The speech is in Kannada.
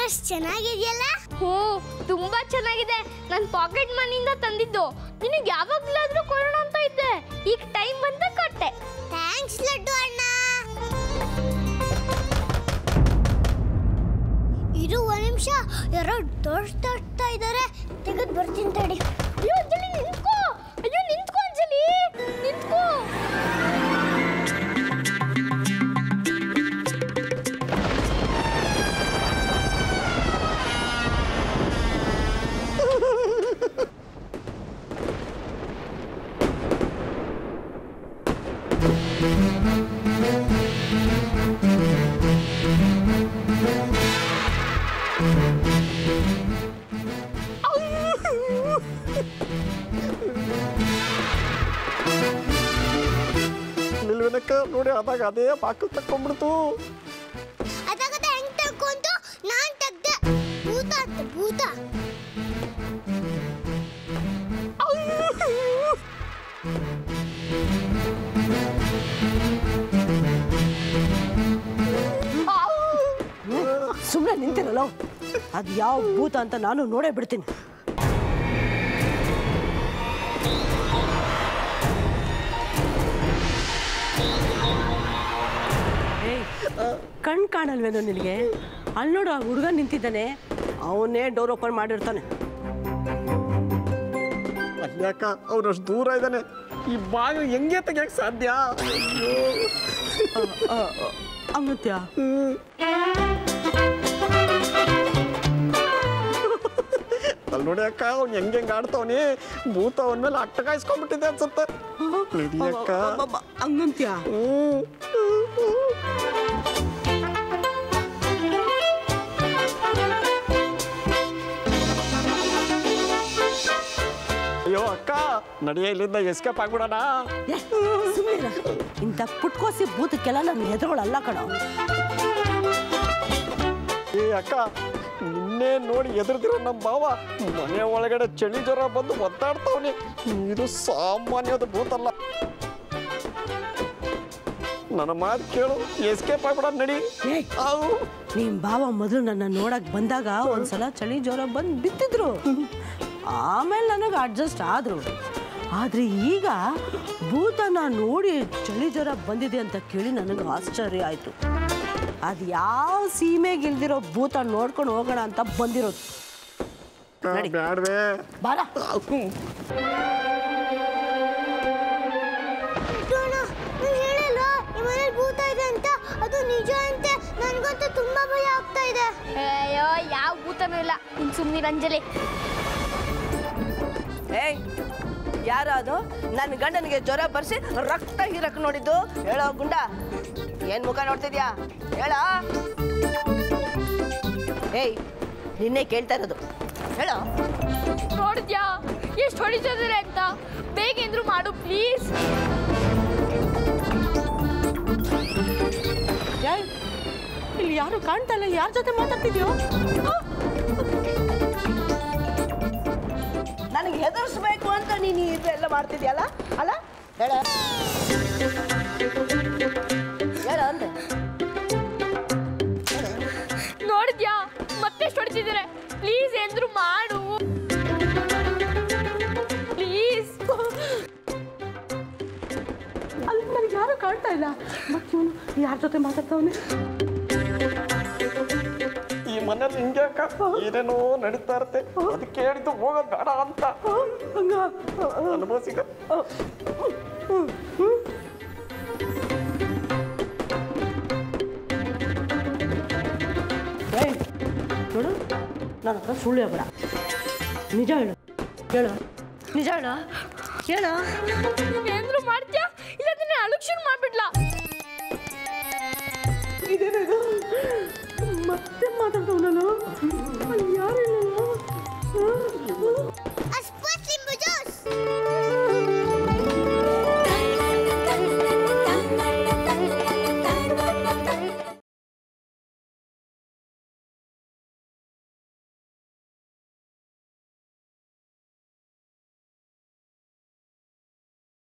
ಡ್ರೆಸ್ ಚೆನ್ನಾಗಿದೆಯಲ್ಲ ಹ್ಞೂ ತುಂಬಾ ಚೆನ್ನಾಗಿದೆ ನನ್ನ ಪಾಕೆಟ್ ಮನಿಯಿಂದ ತಂದಿದ್ದು ನಿನಗೆ ಯಾವಾಗ್ಲಾದ್ರೂ ಕೊಡೋಣ ಅಂತ ಇದ್ದೆ ಈಗ ಟೈಮ್ ಬಂದ ಕೊಟ್ಟೆ ಥ್ಯಾಂಕ್ಸ್ ಲಡ್ಡು ಅಣ್ಣ ಇರು ಒಂದ್ ನಿಮಿಷ ಯಾರೋ ದೊಡ್ಡ ತರ್ತಾ ಇದ್ದಾರೆ ತೆಗೆದು ಬರ್ತೀನಿ ತಡಿ ಅಯ್ಯೋ ಅಂಜಲಿ ನಿಂತ್ಕೋ ಅಯ್ಯೋ ನಿಂತ್ಕೋ ಅಂಜಲಿ ನಿಂತ್ಕೋ ನಿಲ್ವೇನಕ್ಕ ನೋಡಿ ಅದಾಗ ಅದೇ ಬಾಕು ತಕ್ಕೊಂಡ್ಬಿಡ್ತು ಅದಾಗದ ಹೆಂಗ್ ತಕ್ಕೊಂತು ನಾನ್ ತೆಗ್ದೆ ಭೂತ ಅಂತ ಭೂತ ಸುಮ್ಮನೆ ನಿಂತಿರಲ್ಲ ಅದು ಯಾವ ಭೂತ ಅಂತ ನಾನು ನೋಡೇ ಬಿಡ್ತೀನಿ ಏಯ್, ಕಣ್ ಕಾಣಲ್ವೇನೋ ನಿನಗೆ ಅಲ್ಲಿ ನೋಡು ಆ ಹುಡುಗ ನಿಂತಿದ್ದಾನೆ ಅವನೇ ಡೋರ್ ಓಪನ್ ಮಾಡಿರ್ತಾನೆ ಅಲ್ಯಾಕ ಅವ್ನು ಅಷ್ಟು ದೂರ ಇದ್ದಾನೆ ಈ ಬಾಗಿಲು ಹೆಂಗೆ ತೆಗಿಯಕ್ ಸಾಧ್ಯ ಅಯ್ಯೋ ಅಂಗತ್ಯ ಅಲ್ಲಿ ನೋಡಿ ಅಕ್ಕ ಅವ್ನು ಹೆಂಗೆ ಹೆಂಗೆ ಆಡ್ತಾವನಿ ಭೂತ ಅವನ ಮೇಲೆ ಅಟ್ಟ ಕಾಯಿಸ್ಕೊಂಡ್ಬಿಟ್ಟಿದೆ ಅನ್ಸುತ್ತೆ ನಡಿ ಅಕ್ಕ ಹಂಗಂತ್ಯ ಹ್ಮ್. ಅಯ್ಯೋ ಅಕ್ಕ ನಡಿಯ ಇಲ್ಲಿಂದ ಎಸ್ಕೇಪ್ ಆಗ್ಬಿಡೋಣ ಸುಮ್ಮನೆ ಇಂಥ ಪುಟ್ಕೋಸಿ ಭೂತಕ್ಕೆಲ್ಲ ನಾನು ಹೆದರೋಳಲ್ಲ ಕಣೋ ಏ ಅಕ್ಕ ನಿನ್ನೆ ನೋಡಿ ಎದುರ್ದಿರೋ ನಮ್ಮ ಬಾವ ಮನೆ ಒಳಗಡೆ ಚಳಿ ಜ್ವರ ಬಂದು ಒದ್ದಾಡ್ತಾವನಿ ಇದು ಸಾಮಾನ್ಯದ ಭೂತಲ್ಲ ನನ್ನ ಮಾತು ಕೇಳು ಎಸ್ಕೇಪ್ ಆಗ್ಬಿಡ ನಡಿ ಏಯ್. ಅವು ನಿಮ್ ಭಾವ ಮೊದಲು ನನ್ನ ನೋಡಕ್ ಬಂದಾಗ ಒಂದ್ಸಲ ಚಳಿ ಜ್ವರ ಬಂದು ಬಿತ್ತಿದ್ರು ಆಮೇಲೆ ನನಗೆ ಅಡ್ಜಸ್ಟ್ ಆದ್ರು ಆದ್ರೆ ಈಗ ಭೂತನ ನೋಡಿ ಚಳಿ ಜ್ವರ ಬಂದಿದೆ ಅಂತ ಕೇಳಿ ನನಗೆ ಆಶ್ಚರ್ಯ ಆಯ್ತು ಅದು ಯಾವ ಸೀಮೆಗೆ ಇಲ್ದಿರೋ ಭೂತ ನೋಡ್ಕೊಂಡು ಹೋಗೋಣ ಅಂತ ಬಂದಿರೋದು ನಡಿ. ಬ್ಯಾಡ್ವೇ ಬಾರ ಅಣ್ಣ ನಾನು ಹೇಳಿಲ್ಲ ಈ ಮನೇಲಿ ಭೂತ ಇದೆ ಅಂತ ಅದು ನಿಜ ಅಂತೆ ನನ್ಗಂತೂ ತುಂಬಾ ಭಯ ಆಗ್ತಾ ಇದೆ ಅಯ್ಯೋ ಯಾವ ಭೂತನೂ ಇಲ್ಲ ಇನ್ ಸುಮ್ಮನೆ ಅಂಜಲಿ ಏಯ್ ಯಾರು ಅದು ನನ್ನ ಗಂಡನಿಗೆ ಜ್ವರ ಬರ್ಸಿ ರಕ್ತ ಹೀರಕ್ ನೋಡಿದ್ದು ಹೇಳೋ ಗುಂಡ ಏನ್ ಮುಖ ನೋಡ್ತಿದ್ಯಾ ಹೇಳ ಏಯ್ ನಿನ್ನೆ ಕೇಳ್ತಾ ಇರೋದು ಹೇಳೋ ನೋಡಿದ್ಯಾ ಎಷ್ಟು ಹೊಡಿತಿದ್ದಾರೆ ಅಂತ ಬೇಗ ಏನ್ರು ಮಾಡು ಪ್ಲೀಸ್ ಏಯ್ ಇಲ್ಲಿ ಯಾರು ಕಾಣ್ತಾ ಇಲ್ಲ ಯಾರ ಜೊತೆ ಮಾತಾಡ್ತಿದ್ಯೋ ನನಗೆ ಹೆದರ್ಸ್ಬೇಕು ಅಂತ ನೀನು ಇದೆಲ್ಲ ಮಾಡ್ತಿದ್ಯಲ್ಲ ಅಲ್ಲ ಹೇಳ ಹೇಳ ಅಂದೆ ನೋಡಿದ್ಯಾ ಮತ್ತೆಷ್ಟು ಹೊಡಿತಿದ್ದಾರೆ ಪ್ಲೀಸ್ ಏನ್ರು ಮಾಡು ಪ್ಲೀಸ್ ಅಲ್ಲಿ ನನಗೆ ಯಾರು ಕಾಣ್ತಾ ಇಲ್ಲ ಮತ್ತೆ ಇವನು ಯಾರ ಜೊತೆ ಮಾತಾಡ್ತಾವನೆ ಈ ಮನೇಲಿ ಹಿಂಗೆ ಅಕ್ಕ ಏನೇನೋ ನಡೀತಾ ಇರುತ್ತೆ ಅದಕ್ಕೆ ಹೇಳಿದ್ದು ಹೋಗೋದು ಬೇಡ ಅಂತ ಹಂಗ ಅನುಭವಿಸಿಕ ಏಯ್ ನೋಡು ನನ್ನ ಹತ್ರ ಸುಳ್ಳು ಹೇಳ್ಬೇಡ ನಿಜ ಹೇಳು ಹೇಳು ನಿಜ ಹೇಳು ಹೇಳು ಏನ್ರು ಮಾಡ್ತೀಯಾ ಇಲ್ಲ ಅದನ್ನ ಅಳುಕ್ ಶುರು ಮಾಡ್ಬಿಡ್ಲಾ ಇದೇನಿದು ಮತ್ತೆ ಮಾತಾಡ್ತಾವ ನಾನು ಯಾರು ಇಲ್ಲ